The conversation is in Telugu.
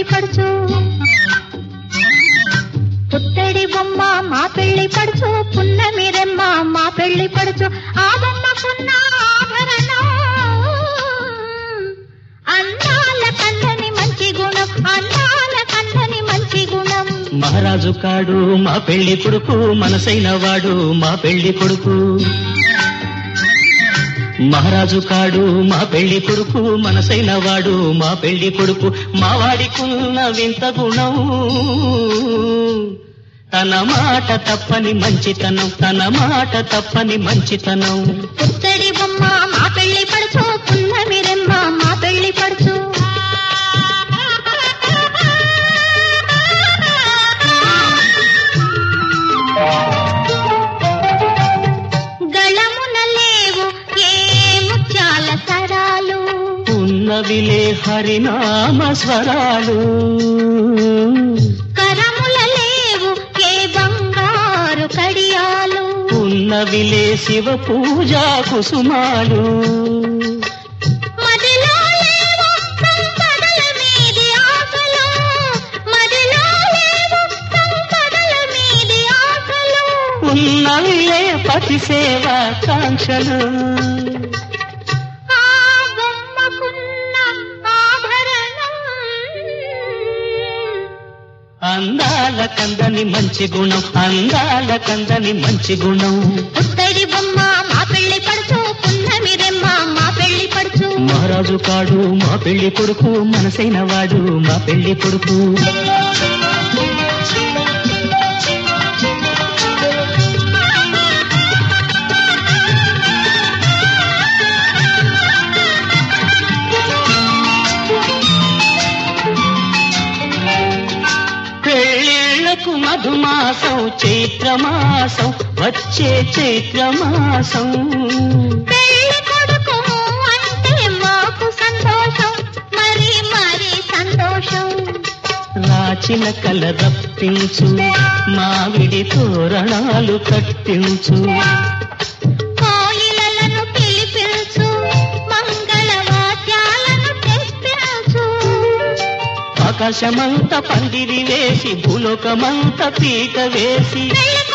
పెళ్లి పడుచు పుత్తడి బొమ్మ మా పెళ్లి పడుచు పున్నమి రెమ్మ మా పెళ్లి పడుచు ఆ బొమ్మకున్న ఆభరణం అందాల కన్నని మంచి గుణం అందాల కన్నని మంచి గుణం మహారాజు కాడు మా పెళ్లి కొడుకు మనసైన వాడు మా పెళ్లి కొడుకు మహారాజు కాడు మా పెళ్లి కొడుకు మనసైన వాడు మా పెళ్లి కొడుకు మా వాడికున్న వింత గుణం తన మాట తప్పని మంచితనం తన మాట తప్పని మంచితనం పుత్తడి బొమ్మ మా పెళ్లి పడుచు పున్నమి రెమ్మ మా పెళ్లి పడుచు గళమున లేవు ఏ ముత్యాల సరాలు ఉన్నవిలే హరినామ స్వరాలు కరముల లేవు ఏ బంగారు కడియాలు ఉన్నవిలే శివ పూజా కుసుమాలు మదిలో లేవు సంపదల మీది ఆశలు మదిలో లేవు సంపదల మీది ఆశలు ఉన్నవిలే పతి సేవ కాంక్షలు ఆ బొమ్మకున్న ఆభరణం అందాల కందని మంచి గుణం అందాల కందని మంచి గుణం పుత్తడి బొమ్మ మా పెళ్లి పడుచు పున్నమి రెమ్మ మా పెళ్లి పడుచు మహారాజు కాడు మా పెళ్లి కొడుకు మనసైన వాడు మా పెళ్లి కొడుకు పెళ్ళిళ్ళకు మధుమాసం చైత్రమాసం వచ్చే చైత్రమాసం పెళ్లి కొడుకు అంటే మాకు సంతోషం మరి మరి సంతోషం రాచిన కల రప్పించు మావిడి తోరణాలు కట్టించు కోయిలలను పిలిపించు మంగళ వాద్యాలను తెప్పించు ఆకాశమంత పందిరి వేసి భూలోకమంత పీట వేసి పెళ్లి